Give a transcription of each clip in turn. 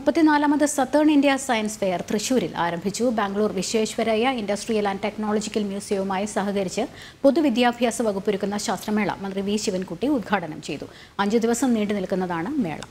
മുപ്പത്തിനാലാമത് southern India science fair തൃശൂരിൽ ആരംഭിച്ചു Bangalore Visvesvaraya industrial and technological മ്യൂസിയവുമായി സഹകരിച്ച് പൊതുവിദ്യാഭ്യാസ വകുപ്പൊരുക്കുന്ന ശാസ്ത്രമേള മന്ത്രി വി ശിവൻകുട്ടി ഉദ്ഘാടനം ചെയ്തു അഞ്ചു ദിവസം നീണ്ടു നിൽക്കുന്നതാണ് മേള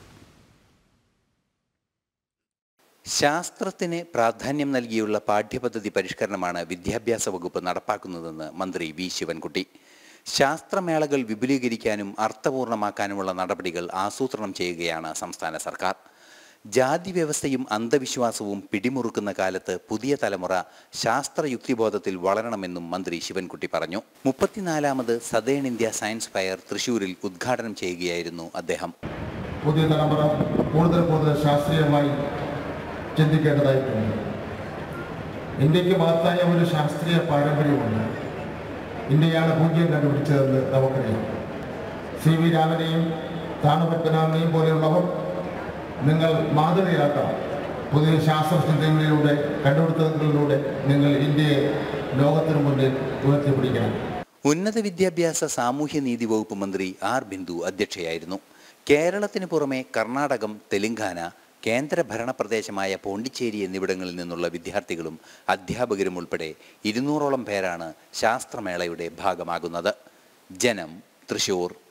ശാസ്ത്രത്തിന് പ്രാധാന്യം നൽകിയുള്ള പാഠ്യപദ്ധതി പരിഷ്കരണമാണ് വിദ്യാഭ്യാസ വകുപ്പ് നടപ്പാക്കുന്നതെന്ന് മന്ത്രി വി ശിവൻകുട്ടി ശാസ്ത്രമേളകൾ വിപുലീകരിക്കാനും അർത്ഥപൂർണമാക്കാനുമുള്ള നടപടികൾ ആസൂത്രണം ചെയ്യുകയാണ് സംസ്ഥാന സർക്കാർ ജാതി വ്യവസ്ഥയും അന്ധവിശ്വാസവും പിടിമുറുക്കുന്ന കാലത്ത് പുതിയ തലമുറ ശാസ്ത്രയുക്തിബോധത്തിൽ വളരണമെന്നും മന്ത്രി ശിവൻകുട്ടി പറഞ്ഞു മുപ്പത്തിനാലാമത് സദേൺ ഇന്ത്യ സയൻസ് ഫയർ തൃശൂരിൽ ഉദ്ഘാടനം ചെയ്യുകയായിരുന്നു അദ്ദേഹം പുതിയ തലമുറ കൂടുതൽ കൂടുതൽ ശാസ്ത്രീയമായി ചിന്തിക്കേണ്ടതായിട്ടുണ്ട് ഇന്ത്യക്ക് മഹത്തായ ഒരു ശാസ്ത്രീയ പാരമ്പര്യമുണ്ട് ഇന്ത്യയാണ് പൂജ്യം കണ്ടുപിടിച്ചതെന്ന് നമുക്കറിയാം സി വി രാമനെയും താണുപത്മനാഭനെയും പോലെയുള്ളവർ നിങ്ങൾ മാതൃകയാക്കണം പുതിയ ശാസ്ത്രചിന്തകളിലൂടെ കണ്ടുപിടുത്തങ്ങളിലൂടെ നിങ്ങൾ ഇന്ത്യയെ ലോകത്തിനു മുന്നിൽ ഉയർത്തിപ്പിടിക്കണം ഉന്നത വിദ്യാഭ്യാസ സാമൂഹ്യനീതി വകുപ്പ് മന്ത്രി ആർ ബിന്ദു അധ്യക്ഷയായിരുന്നു കേരളത്തിന് പുറമെ കർണാടകം തെലങ്കാന കേന്ദ്ര ഭരണ പ്രദേശമായ പോണ്ടിച്ചേരി എന്നിവിടങ്ങളിൽ നിന്നുള്ള വിദ്യാർത്ഥികളും അധ്യാപകരും ഉൾപ്പെടെ ഇരുന്നൂറോളം പേരാണ് ശാസ്ത്രമേളയുടെ ഭാഗമാകുന്നത് ജനം തൃശൂർ